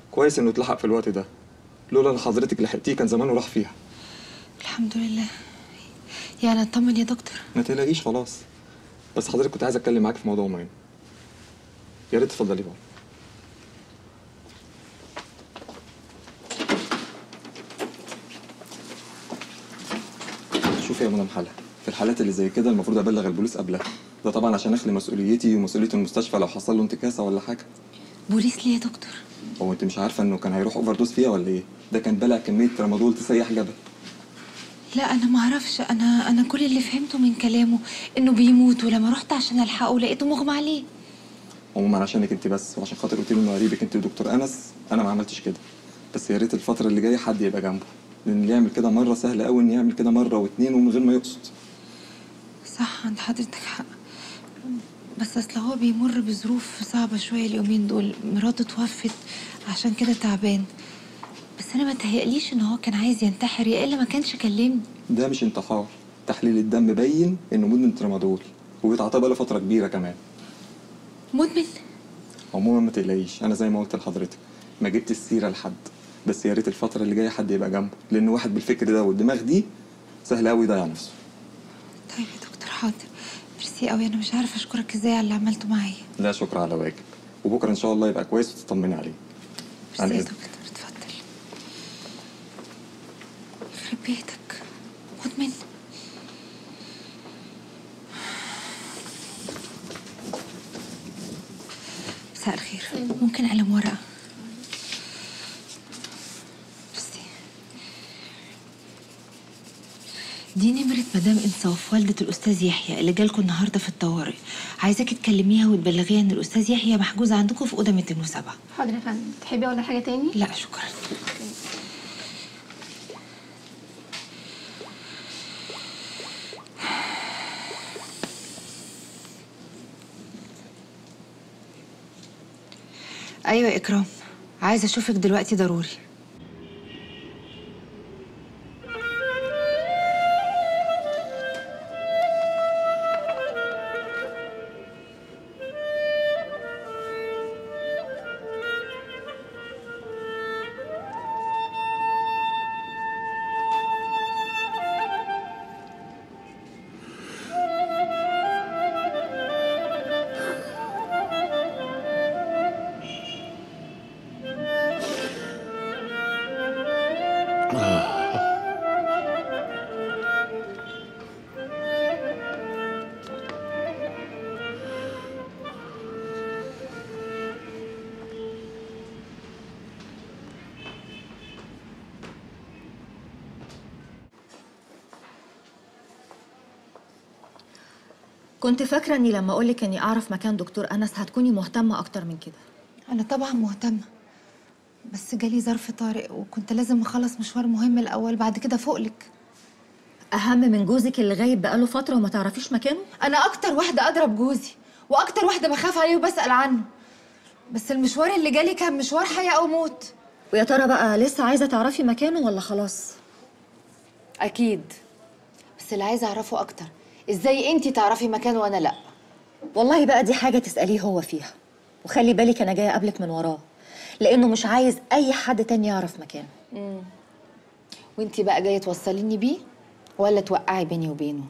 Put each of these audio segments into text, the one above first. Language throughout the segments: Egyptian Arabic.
كويس انه اتلحق في الوقت ده لولا ان حضرتك لحقتيه كان زمانه راح فيها الحمد لله يعني اطمن يا دكتور ما تقلقيش خلاص بس حضرتك كنت عايز اتكلم معاك في موضوع مهم يا ريت تفضلي بقى شوفي يا مدام حلا في الحالات اللي زي كده المفروض ابلغ البوليس قبلها ده طبعا عشان اخلي مسؤوليتي ومسؤوليه المستشفى لو حصل له انتكاسه ولا حاجه بوليس ليه يا دكتور هو انت مش عارفه انه كان هيروح اوفر دوز فيها ولا ايه ده كان بلع كميه ترامادول تسيح جبل لا انا ما اعرفش انا انا كل اللي فهمته من كلامه انه بيموت ولما رحت عشان الحقه لقيته مغمى عليه عموما عشانك انت بس وعشان خاطر قلت له انه قريبك انت ودكتور انس انا ما عملتش كده بس يا ريت الفتره اللي جايه حد يبقى جنبه لان اللي يعمل كده مره سهل قوي انه يعمل كده مره واتنين ومن غير ما يقصد صح عند حضرتك حق بس اصل هو بيمر بظروف صعبه شويه اليومين دول مراته توفت عشان كده تعبان بس انا ما تهيأليش ان هو كان عايز ينتحر يا الا ما كانش كلمني ده مش انتحار تحليل الدم بين انه مدمن ترامادول وبيتعاطاه بقاله فتره كبيره كمان مدمن عموما ما تقلقيش انا زي ما قلت لحضرتك ما جبت السيره لحد بس يا ريت الفتره اللي جايه حد يبقى جنبه لان واحد بالفكر ده والدماغ دي سهل قوي يضيع نفسه طيب يا دكتور حاضر ميرسي قوي انا مش عارفه اشكرك ازاي على اللي عملته معايا لا شكر على واجب وبكره ان شاء الله يبقى كويس وتطمني عليه ميرسي يا إذنك. دكتور اتفضل يخرب بيتك مدمن مساء الخير ممكن علم ورقة ميرسي دي نمرة مدام إنصاف والدة الأستاذ يحيى اللي جالكوا النهاردة في الطوارئ عايزاكي تكلميها وتبلغيها إن الأستاذ يحيى محجوز عندكم في أوضة 207 حاضر يا فندم تحبي اقول لك حاجه تاني لا شكرا ايوه يا اكرام عايزه اشوفك دلوقتي ضروري كنت فاكرة إني لما أقولك إني أعرف مكان دكتور أنس هتكوني مهتمة أكتر من كده انا طبعا مهتمه بس جالي ظرف طارئ وكنت لازم اخلص مشوار مهم الاول بعد كده فوقلك أهم من جوزك اللي غايب بقاله فترة وما تعرفيش مكانه انا اكتر واحده اضرب جوزي واكتر واحده بخاف عليه وبسال عنه بس المشوار اللي جالي كان مشوار حياه او موت ويا ترى بقى لسه عايزة تعرفي مكانه ولا خلاص اكيد بس اللي عايزه اعرفه اكتر ازاي انتي تعرفي مكانه وانا لا والله بقى دي حاجة تسأليه هو فيها وخلي بالك أنا جاية قبلك من وراه لأنه مش عايز أي حد تاني يعرف مكانه وانتي بقى جايه توصليني بيه ولا توقعي بيني وبينه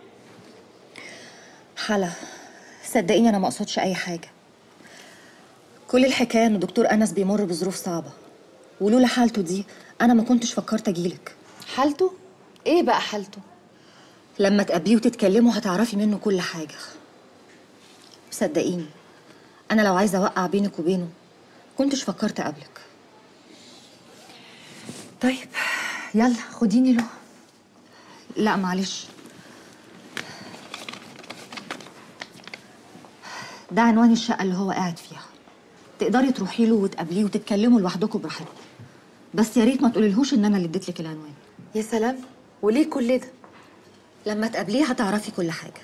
حلا صدقيني أنا ما أقصدش أي حاجة كل الحكاية إن دكتور أنس بيمر بظروف صعبة ولولا حالته دي أنا ما كنتش فكرت أجيلك حالته ايه بقى حالته لما تقابليه وتتكلموا هتعرفي منه كل حاجة صدقيني أنا لو عايزة أوقع بينك وبينه كنتش فكرت أقابلك طيب يلا خديني له لا معلش ده عنوان الشقة اللي هو قاعد فيها تقدري تروحي له وتقابليه وتتكلموا لوحدكم براحتكم بس يا ريت ما تقوليلهوش ان انا اللي اديت لك العنوان يا سلام وليه كل ده لما تقابليه هتعرفي كل حاجه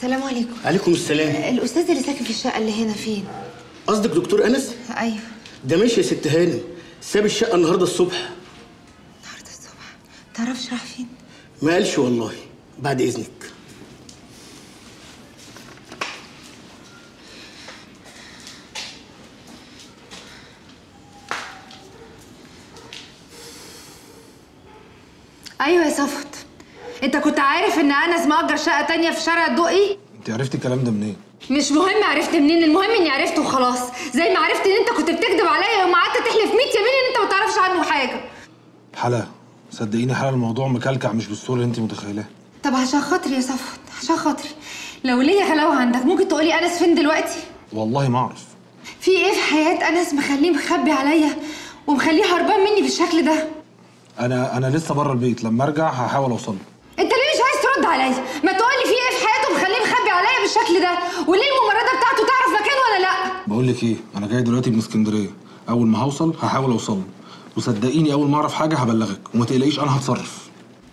السلام عليكم عليكم السلام الاستاذ اللي ساكن في الشقه اللي هنا فين قصدك دكتور انس ايوه ده ماشي يا ست هانم ساب الشقه النهارده الصبح النهارده الصبح تعرفش راح فين ما قالش والله بعد اذنك ايوه يا صفت انت كنت عارف ان انس مأجر شقه تانية في شارع الدقي انت عرفتي الكلام ده منين؟ مش مهم عرفت منين المهم اني عرفته وخلاص زي ما عرفت ان انت كنت بتكذب عليا يوم قعدت تحلف 100 يمين ان انت ما تعرفش عنه حاجه حلا صدقيني حلا الموضوع مكلكع مش بالصوره اللي انت متخيلاه طب عشان خاطري يا صفت عشان خاطري لو ليا غلاوه عندك ممكن تقولي انس فين دلوقتي والله ما اعرف في ايه في حياه انس مخليه مخبي عليا ومخليه هربان مني بالشكل ده انا انا لسه بره البيت لما ارجع هحاول اوصل له انت ليه مش عايز ترد عليا ما تقولي في ايه في حياته مخليه مخبي عليا بالشكل ده وليه الممرضه بتاعته تعرف مكانه ولا لا بقول لك ايه انا جاي دلوقتي من اسكندريه اول ما هوصل هحاول اوصل له وصدقيني اول ما اعرف حاجه هبلغك وما تقلقيش انا هتصرف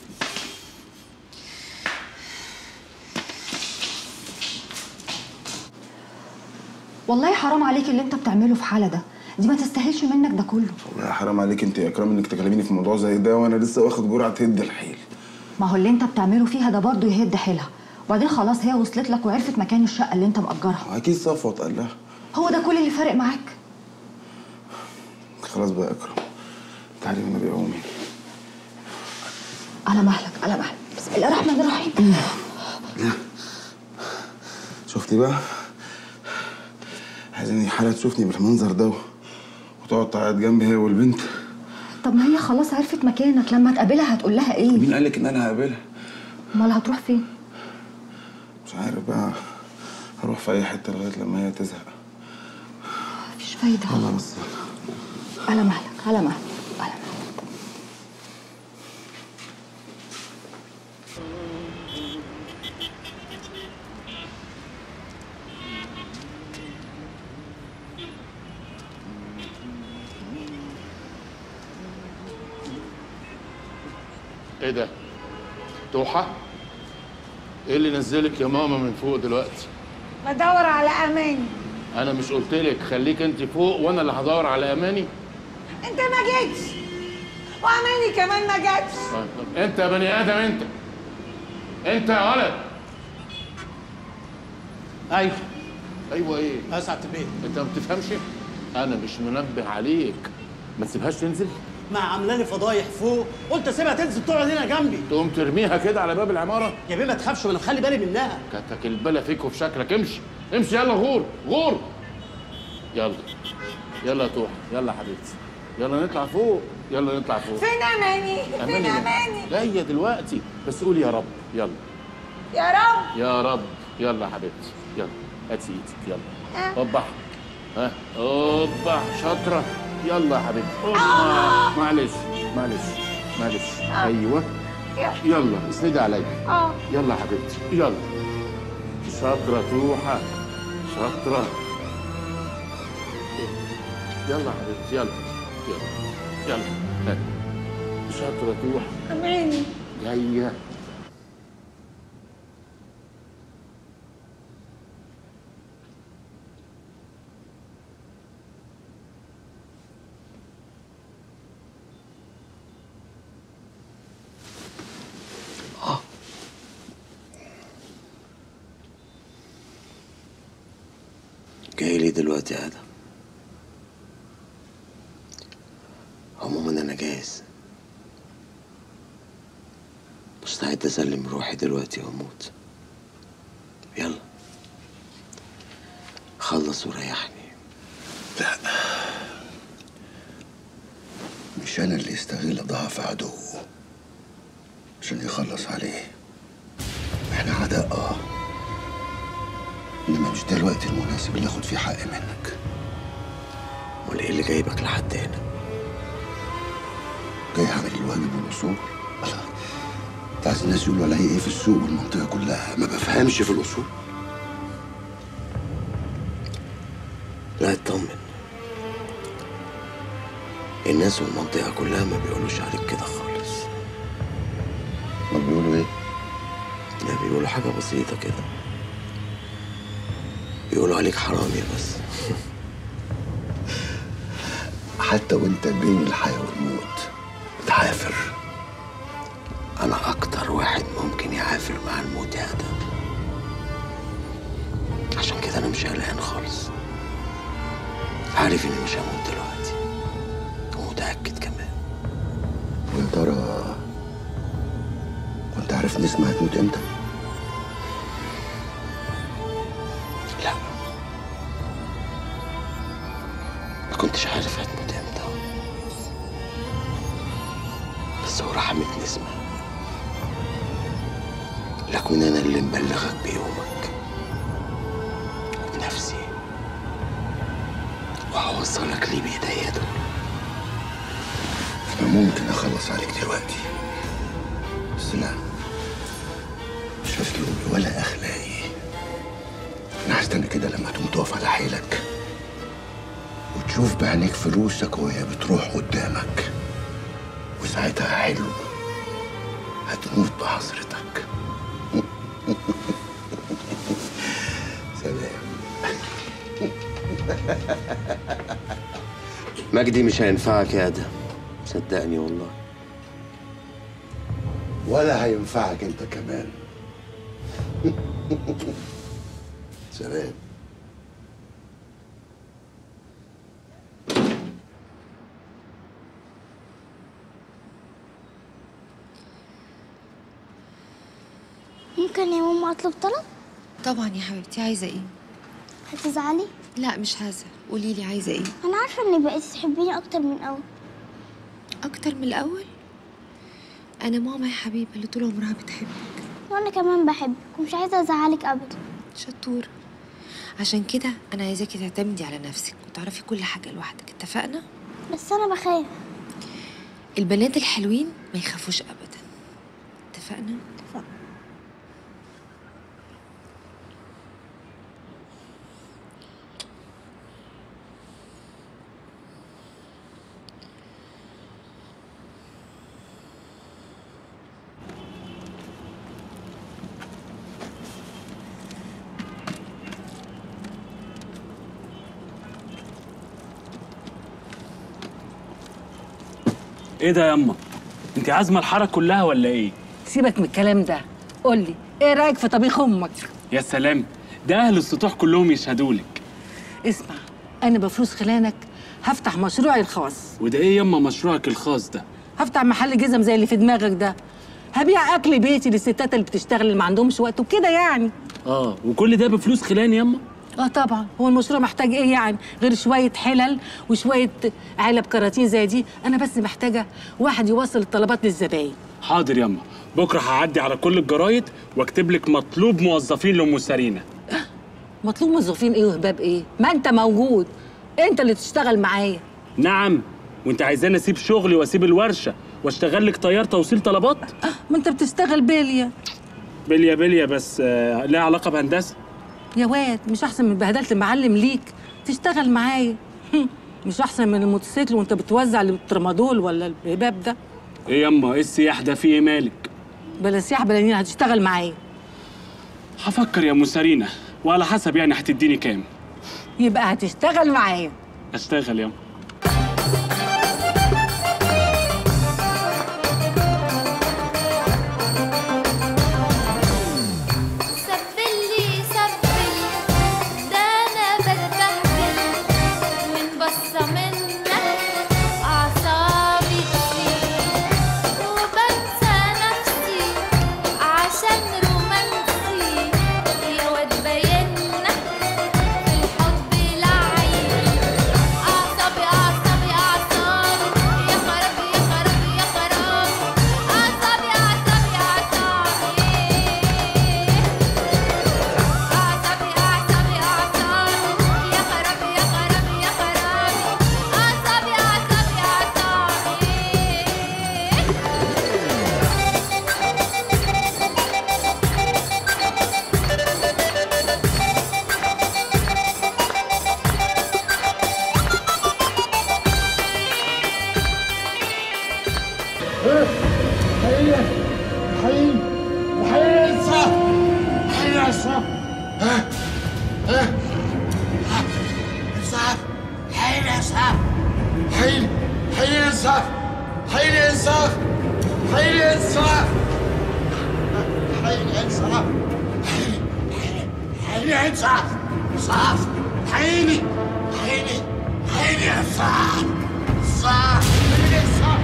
والله حرام عليك اللي انت بتعمله في حالة ده دي ما تستاهلش منك ده كله والله حرام عليك انت يا اكرام انك تكلميني في موضوع زي ده وانا لسه واخد جرعه تهد الحيل ما هو اللي انت بتعمله فيها ده برضه يهد حيلها وبعدين خلاص هي وصلت لك وعرفت مكان الشقة اللي انت مأجرها اكيد صفوت قال لها هو ده كل اللي فارق معاك خلاص بقى يا اكرم تعالي والنبي قومي على مهلك على مهلك بسم الله الرحمن الرحيم شفتي بقى عايزين حالة تشوفني بالمنظر ده وتقعد تعيط جنبي هي والبنت طب ما هي خلاص عرفت مكانك لما تقابلها هتقول لها ايه مين قال لك ان انا هقابلها امال هتروح فين مش عارف بقى هروح في اي حته لغايه لما هي تزهق مفيش فايدة يلا بس على مهلك على مهلك على مهلك ايه ده؟ توحة؟ ايه اللي نزلك يا ماما من فوق دلوقتي؟ بدور على اماني انا مش قلت لك خليك انت فوق وانا اللي هدور على اماني؟ انت ما جيتش واماني كمان ما جاتش طيب طب انت يا بني ادم انت انت يا ولد ايوه ايوه ايه؟ اسعد بيه انت ما بتفهمش؟ انا مش منبه عليك ما تسيبهاش تنزل ما عاملاني فضايح فوق قلت اسيبها تنزل تقعد هنا جنبي تقوم ترميها كده على باب العماره يا بيه ما تخافش ما انا مخلي بالي منها كتك البلا فيك وفي شكلك امشي امشي يلا غور غور يلا يلا يا توحة يلا يا حبيبتي يلا نطلع فوق يلا نطلع فوق فين اماني فين أماني اماني جاية دلوقتي بس قولي يا رب يلا يا رب يا رب يلا يا حبيبتي يلا هاتي ايدك يلا آه. اوبح ها اوبح شاطرة يلا يا حبيبتي أوبا. معلش معلش معلش ايوه يلا اسندي عليا اه يلا يا حبيبتي يلا شاطرة توحة شاطرة يلا يا حبيبتي يلا يلا يلا ها. شاطرة توحة اماني جاية جاي لي دلوقتي يا ادم عموما انا جاهز مستعد اسلم روحي دلوقتي واموت يلا خلص وريحني مش أنا اللي يستغل ضعف عدوه عشان يخلص عليه احنا عداء اه انما مش ده الوقت المناسب اللي اخد فيه حقي منك امال ايه اللي جايبك لحد هنا جاي اعمل الواجب والوصول الله انت عايز الناس يقولوا عليا ايه في السوق والمنطقه كلها ما بفهمش في الاصول لا اطمن الناس والمنطقة كلها ما بيقولوش عليك كده خالص ما بيقولوا ايه لا بيقولوا حاجة بسيطة كده بيقولوا عليك حرامي بس حتى وانت بين الحياة والموت بتعافر أنا أكتر واحد ممكن يعافر مع الموت يا آدم عشان كده أنا مش قلقان خالص عارف إني مش هموت دلوقتي ومتأكد كمان ويا ترى كنت عارف نسمة هتموت امتى؟ لا ما كنتش عارف هتموت امتى بس هو رحمت نسمة لكن انا اللي مبلغك بيومك وبنفسي وهوصلك ليه بايديا دول انا ممكن اخلص عليك دلوقتي بس لا مش اسلوبي ولا اخلاقي انا هستنى كده لما تقوم تقف على حيلك وتشوف بعينيك فلوسك وهي بتروح قدامك وساعتها حلو هتموت بحسرتك سلام مجدي مش هينفعك يا ادم صدقني والله ولا هينفعك انت كمان سلام ممكن يا ماما اطلب طلب طبعا يا حبيبتي عايزه ايه هتزعلي لا مش هزعل قولي لي عايزه ايه انا عارفه انك بقيتي تحبيني اكتر من الاول اكتر من الاول انا ماما يا حبيبي اللي طول عمرها بتحبك وانا كمان بحبك ومش عايزه ازعلك ابدا شطوره عشان كده انا عايزاكي تعتمدي على نفسك وتعرفي كل حاجه لوحدك اتفقنا بس انا بخاف البنات الحلوين ما يخافوش ابدا اتفقنا ايه ده ياما انت عازمه الحاره كلها ولا ايه سيبك من الكلام ده قول لي ايه رايك في طبيخ امك يا سلام ده اهل السطوح كلهم يشهدوا لك اسمع انا بفلوس خلانك هفتح مشروعي الخاص وده ايه ياما مشروعك الخاص ده هفتح محل جزم زي اللي في دماغك ده هبيع اكل بيتي للستات اللي بتشتغل اللي ما عندهمش وقت وكده يعني اه وكل ده بفلوس خلان ياما اه طبعا هو المشروع محتاج ايه يعني غير شويه حلل وشويه علب كراتين زي دي انا بس محتاجه واحد يوصل الطلبات للزباين حاضر ياما بكره هعدي على كل الجرايد واكتب لك مطلوب موظفين لام سارينا مطلوب موظفين ايه وهباب ايه ما انت موجود انت اللي تشتغل معايا نعم وانت عايزاني اسيب شغلي واسيب الورشه واشتغل لك طيار توصيل طلبات ما انت بتشتغل بليا بليا بليا بس آه لها علاقه بهندسه يا واد مش احسن من بهدله المعلم ليك تشتغل معايا مش احسن من الموتوسيكل وانت بتوزع الترامادول ولا الهباب ده ايه ياما ايه السياح ده فيه ايه مالك بلا سياح بلا نيل هتشتغل معايا هفكر يا ام سارينا وعلى حسب يعني هتديني كام يبقى هتشتغل معايا اشتغل ياما سبلي سبل ده انا بتبهدل من بصة منك اعصابي تسيب وبنسى نفسي عشان رومانسي يا واد باينك في الحب لعيب اعصابي اعصابي اعصابي يا خرابي يا خرابي يا خرابي اعصابي اعصابي اعصابي أعصابي أعصابي أعصابي يا خرابي يا خرابي يا خرابي أعصابي أعصابي حي حي حي حي ها ها انصاف حيني انصاف حيني انصاف حيني انصاف حيني انصاف انصاف حيني حيني حيني انصاف انصاف حيني انصاف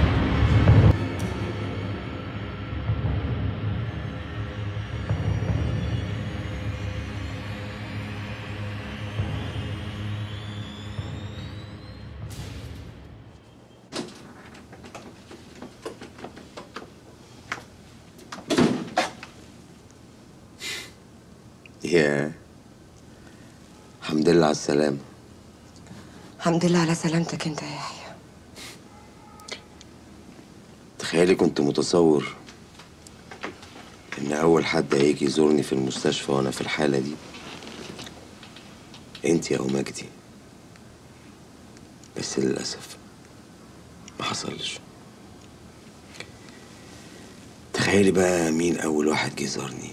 يا الحمد لله على السلامة الحمد لله على سلامتك انت يا يحيى تخيلي كنت متصور إن أول حد هيجي يزورني في المستشفى وأنا في الحالة دي أنت يا أم مجدي بس للأسف ما حصلش تخيلي بقى مين أول واحد جه زارني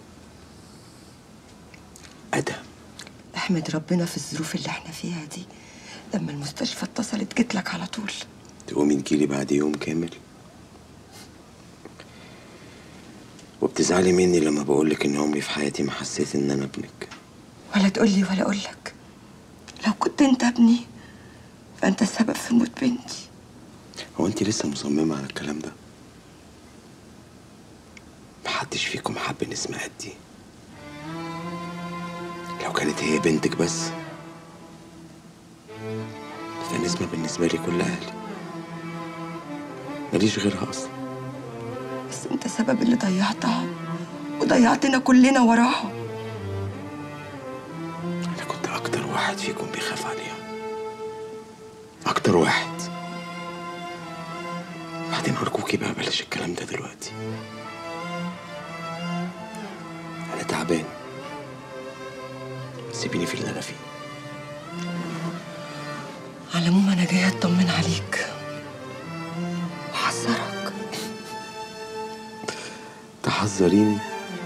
احمد ربنا في الظروف اللي احنا فيها دي لما المستشفى اتصلت جيت لك على طول تقومي تجيلي بعد يوم كامل وبتزعلي مني لما بقولك إن عمري في حياتي ما حسيت إن أنا ابنك ولا تقول لي ولا اقول لك لو كنت انت ابني فانت السبب في موت بنتي هو أنت لسه مصممة على الكلام ده؟ محدش فيكم حب نسمة قدي لو كانت هي بنتك بس فنسمة بالنسبة لي كل أهلي ماليش غيرها أصلا بس انت سبب اللي ضيعتها وضيعتنا كلنا وراها أنا كنت أكتر واحد فيكم بيخاف عليها أكتر واحد بعدين أرجوكي بقى بلاش الكلام ده دلوقتي أنا تعبان سيبيني في اللي أنا فيه على العموم انا جايه اطمن عليك وحذرك تحذريني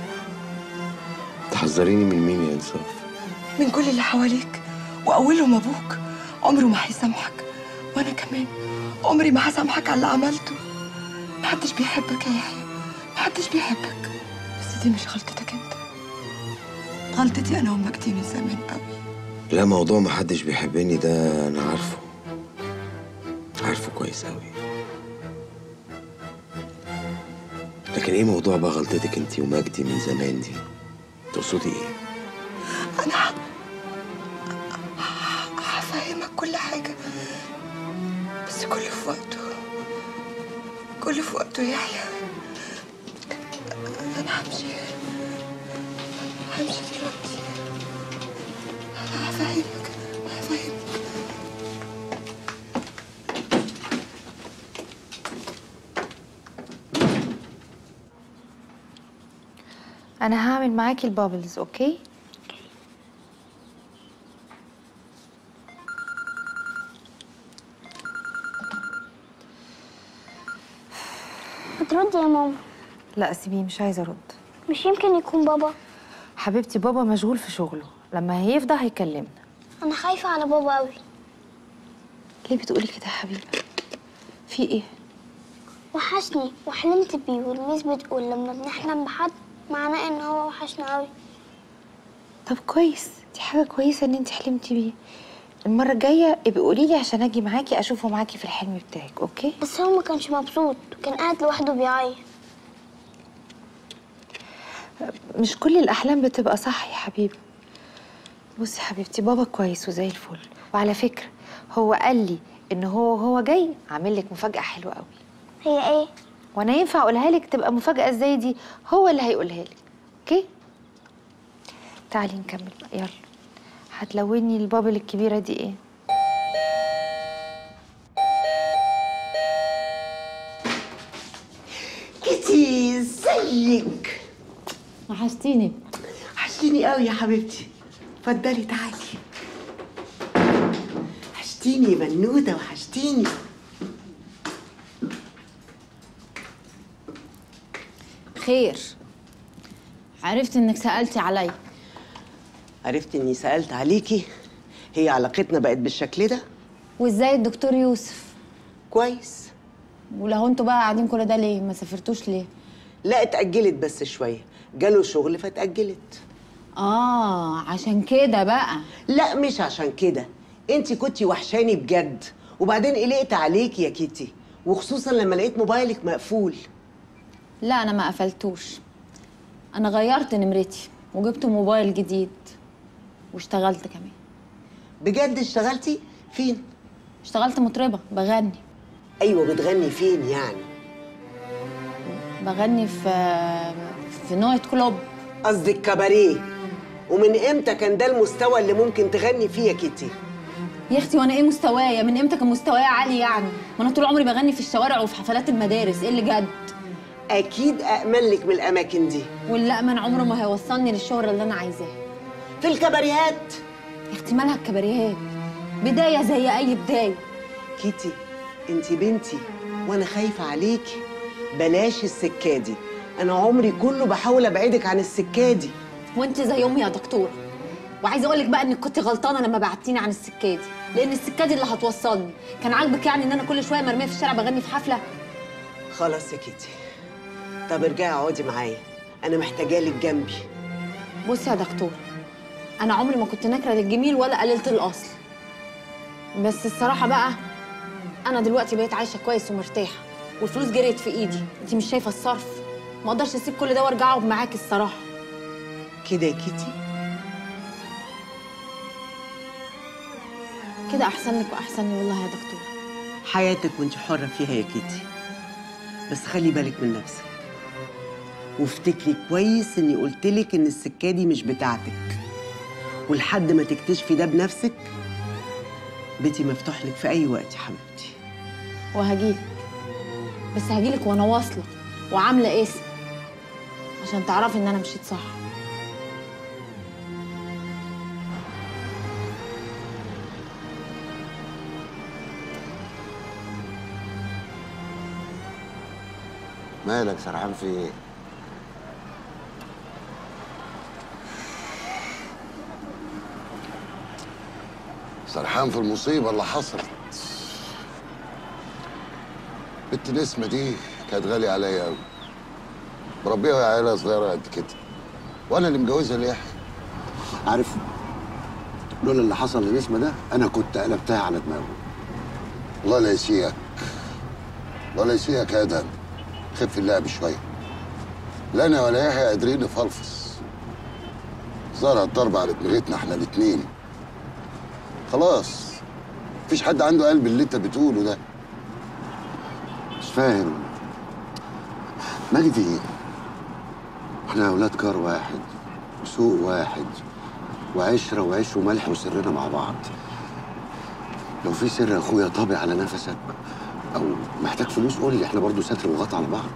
تحذريني من مين يا إنصاف من كل اللي حواليك واولهم ابوك عمره ما هيسامحك وانا كمان عمري ما هسامحك على اللي عملته محدش بيحبك يا يحيى محدش بيحبك بس دي مش غلطتك انت غلطتي انا ومجدي من زمان قوي لا موضوع محدش بيحبني ده أنا عارفه عارفه كويس أوي لكن إيه موضوع بقى غلطتك أنت ومجدي من زمان دي تقصدي إيه؟ انا هفهمك كل حاجه بس كله في وقته كله في وقته يا يحيى انا همشي همشي دلوقتي هفهمك هفهمك انا هعمل معاكي البابلز اوكي بتردي يا ماما لا سيبيه مش عايزه ارد مش يمكن يكون بابا حبيبتي بابا مشغول في شغله لما هيفضى هيكلمنا انا خايفه على بابا قوي ليه بتقولي كده يا حبيبي في ايه وحشني وحلمت بيه والميس بتقول لما بنحلم بحد معناه ان هو وحشنا قوي طب كويس دي حاجه كويسه ان انت حلمتي بيه المره الجايه ابقي قولي لي عشان اجي معاكي اشوفه معاكي في الحلم بتاعك اوكي بس هو ما كانش مبسوط كان قاعد لوحده بيعيط مش كل الاحلام بتبقى صح يا حبيبي بصي يا حبيبتي بابا كويس وزي الفل وعلى فكره هو قال لي ان هو وهو جاي عامل لك مفاجاه حلوه قوي هي ايه وانا ينفع اقولها لك تبقى مفاجاه ازاي دي هو اللي هيقولها لك اوكي تعالي نكمل بقى يلا هتلوني البابل الكبيره دي ايه كيتي ازيك وحشتيني وحشتيني قوي يا حبيبتي اتفضلي تعالي وحشتيني يا بنوته وحشتيني خير عرفت انك سألتي عليا عرفت اني سالت عليكي هي علاقتنا بقت بالشكل ده وازاي الدكتور يوسف كويس ولو انتوا بقى قاعدين كل ده ليه ما سافرتوش ليه لا اتأجلت بس شوية جاله شغل فاتأجلت اه عشان كده بقى لا مش عشان كده انت كنتي وحشاني بجد وبعدين قلقت عليكي يا كيتي وخصوصا لما لقيت موبايلك مقفول لا انا ما قفلتوش انا غيرت نمرتي وجبت موبايل جديد واشتغلت كمان بجد اشتغلتي فين اشتغلت مطربه بغني ايوه بتغني فين يعني بغني في في نايت كلوب قصدك كباريه ومن امتى كان ده المستوى اللي ممكن تغني فيه يا كيتي يا اختي وانا ايه مستوايا من امتى كان مستوايا عالي يعني ما انا طول عمري بغني في الشوارع وفي حفلات المدارس ايه اللي جد اكيد أأمن لك من الاماكن دي واللأمن عمره ما هيوصلني للشهرة اللي انا عايزاها في الكباريهات يا اختي مالها الكباريهات بداية زي اي بداية كيتي انت بنتي وانا خايفه عليكي بلاش السكادي انا عمري كله بحاول ابعدك عن السكادي وانت زي امي يا دكتوره وعايزه اقول لك بقى انك كنت غلطانه لما بعتيني عن السكادي لان السكادي اللي هتوصلني كان عاجبك يعني ان انا كل شويه مرميه في الشارع بغني في حفله خلاص يا كيتي طب ارجعي اقعدي معايا انا محتاجه لك جنبي بصي يا دكتور انا عمري ما كنت نكره للجميل ولا قللت الاصل بس الصراحه بقى انا دلوقتي بقيت عايشه كويس ومرتاحه والفلوس جريت في ايدي انت مش شايفه الصرف ما اقدرش اسيب كل ده وارجع اقعد معاكي الصراحه كده يا كيتي كده احسن لك واحسن لي والله يا دكتور حياتك وانت حره فيها يا كيتي بس خلي بالك من نفسك وافتكري كويس اني قلت لك ان السكه دي مش بتاعتك ولحد ما تكتشفي ده بنفسك بيتي مفتوح لك في اي وقت يا حبيبتي وهجيلك بس هجيلك وانا واصله وعامله اسم عشان تعرفي ان انا مشيت صح مالك سرحان في ايه؟ سرحان في المصيبة اللي حصلت بنت نسمة دي كانت غالية عليا قوي مربيها عيلة صغيرة قد كده وانا اللي مجوزها ليحيى عارف لولا اللي حصل لنسمة ده انا كنت قلبتها على دماغه الله لا يسيئك الله لا يسيئك يا ادهم خف اللعب شوية لا انا ولا يحيى قادرين نفلفص ظهر الضرب على دماغتنا احنا الاتنين خلاص مفيش حد عنده قلب اللي انت بتقوله ده مش فاهم مجدي احنا اولاد كار واحد وسوق واحد وعشره وعيش وملح وسرنا مع بعض لو في سر يا اخويا طابع على نفسك او محتاج فلوس قول لي احنا برضو ستر وغطى على بعض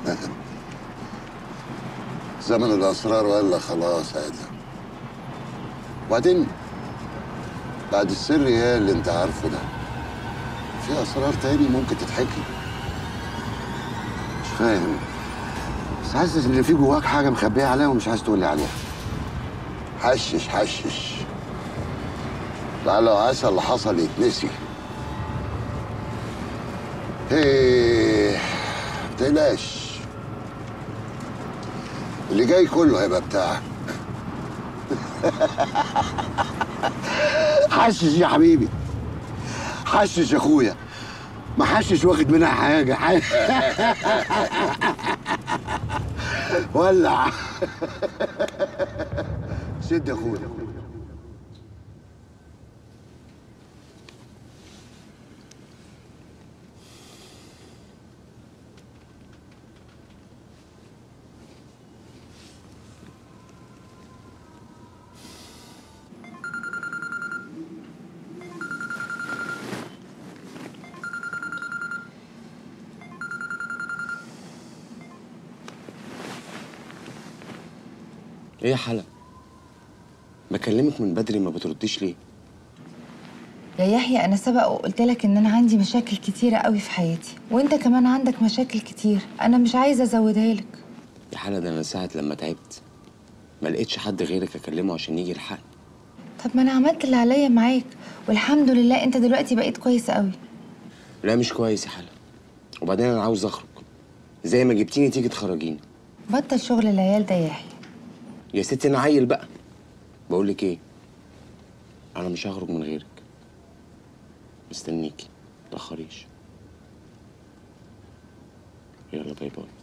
زمن الاسرار ولا خلاص يا ادهم وبعدين بعد السر يا اللي انت عارفه ده في اسرار تاني ممكن تتحكي مش فاهم بس حاسس ان في جواك حاجه مخبيه عليها ومش عايز تقول لي عليها حشش حشش لعل وعسى اللي حصل يتنسي ايه متقلقش اللي جاي كله هيبقى بتاعك حشش يا حبيبي حشش يا اخويا ما حشش واخد منها حاجه ولع شد يا اخويا ايه يا حلا بكلمك من بدري ما بترديش ليه يا يحيى انا سبق وقلت لك ان انا عندي مشاكل كتيره قوي في حياتي وانت كمان عندك مشاكل كتير انا مش عايزه ازودها لك يا حلا ده انا ساعة لما تعبت ما لقيتش حد غيرك اكلمه عشان يجي يلحقني طب ما انا عملت اللي عليا معاك والحمد لله انت دلوقتي بقيت كويس قوي لا مش كويس يا حلا وبعدين انا عاوز اخرج زي ما جبتيني تيجي تخرجيني بطل شغل العيال ده يا يحيى يا ستي انا عيل بقى بقول لك ايه انا مش هخرج من غيرك مستنيكي متأخريش يلا باي باي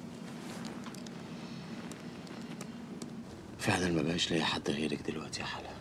فعلا ما بقاش ليا حد غيرك دلوقتي يا حلا